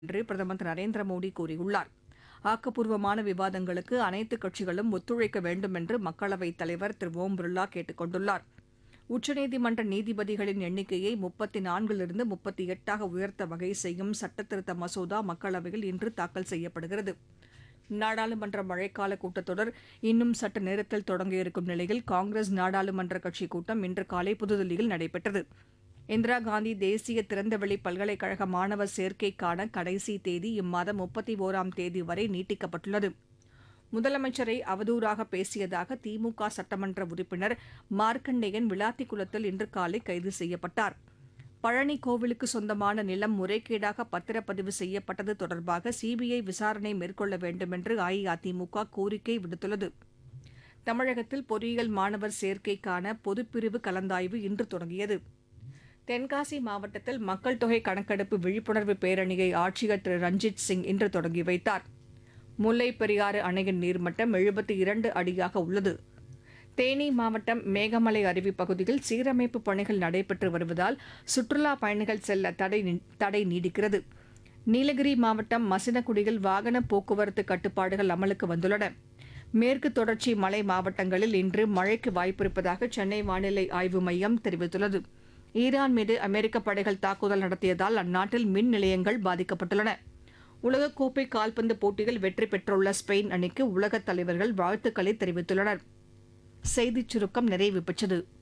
என்று பிரதமர் திரு நரேந்திர மோடி கூறியுள்ளார் ஆக்கப்பூர்வமான விவாதங்களுக்கு அனைத்து கட்சிகளும் ஒத்துழைக்க வேண்டும் என்று மக்களவைத் தலைவர் திரு ஓம் பிர்லா கேட்டுக் கொண்டுள்ளார் உச்சநீதிமன்ற நீதிபதிகளின் எண்ணிக்கையை முப்பத்தி நான்கிலிருந்து முப்பத்தி எட்டாக உயர்த்த வகை செய்யும் சட்டத்திருத்த மசோதா மக்களவையில் இன்று தாக்கல் செய்யப்படுகிறது நாடாளுமன்ற மழைக்கால கூட்டத்தொடர் இன்னும் சற்று நேரத்தில் தொடங்க இருக்கும் நிலையில் காங்கிரஸ் நாடாளுமன்ற கட்சி கூட்டம் இன்று காலை புதுதில்லியில் நடைபெற்றது இந்திரா காந்தி தேசிய திறந்தவெளி பல்கலைக்கழக மாணவர் சேர்க்கைக்கான கடைசி தேதி இம்மாதம் முப்பத்தி ஓராம் தேதி வரை நீட்டிக்கப்பட்டுள்ளது முதலமைச்சரை அவதூறாக பேசியதாக திமுக சட்டமன்ற உறுப்பினர் மார்க்கண்டேயன் விளாத்திக்குளத்தில் இன்று காலை கைது செய்யப்பட்டார் பழனி கோவிலுக்கு சொந்தமான நிலம் முறைகேடாக பத்திரப்பதிவு செய்யப்பட்டது தொடர்பாக சிபிஐ விசாரணை மேற்கொள்ள வேண்டும் என்று அஇஅதிமுக கோரிக்கை விடுத்துள்ளது தமிழகத்தில் பொறியியல் மாணவர் சேர்க்கைக்கான பொதுப்பிரிவு கலந்தாய்வு இன்று தொடங்கியது தென்காசி மாவட்டத்தில் மக்கள் தொகை கணக்கெடுப்பு விழிப்புணர்வு பேரணியை ஆட்சியர் திரு ரஞ்சித் சிங் இன்று தொடங்கி வைத்தார் முல்லைப் பெரியாறு அணையின் நீர்மட்டம் எழுபத்தி இரண்டு அடியாக உள்ளது தேனி மாவட்டம் மேகமலை அருவி பகுதியில் சீரமைப்பு பணிகள் நடைபெற்று வருவதால் சுற்றுலா பயணிகள் செல்ல தடை நீ- தடை நீடிக்கிறது நீலகிரி மாவட்டம் மசினகுடியில் வாகன போக்குவரத்து கட்டுப்பாடுகள் அமலுக்கு வந்துள்ளன மேற்கு தொடர்ச்சி மலை மாவட்டங்களில் இன்று மழைக்கு வாய்ப்பிருப்பதாக சென்னை வானிலை ஆய்வு மையம் தெரிவித்துள்ளது ஈரான் மீது அமெரிக்க படைகள் தாக்குதல் நடத்தியதால் அந்நாட்டில் மின் நிலையங்கள் பாதிக்கப்பட்டுள்ளன உலகக்கோப்பை கால்பந்து போட்டியில் வெற்றி பெற்றுள்ள ஸ்பெயின் அணிக்கு உலகத் தலைவர்கள் வாழ்த்துக்களை தெரிவித்துள்ளனர் செய்திச் சுருக்கம் நிறைவு பெற்றது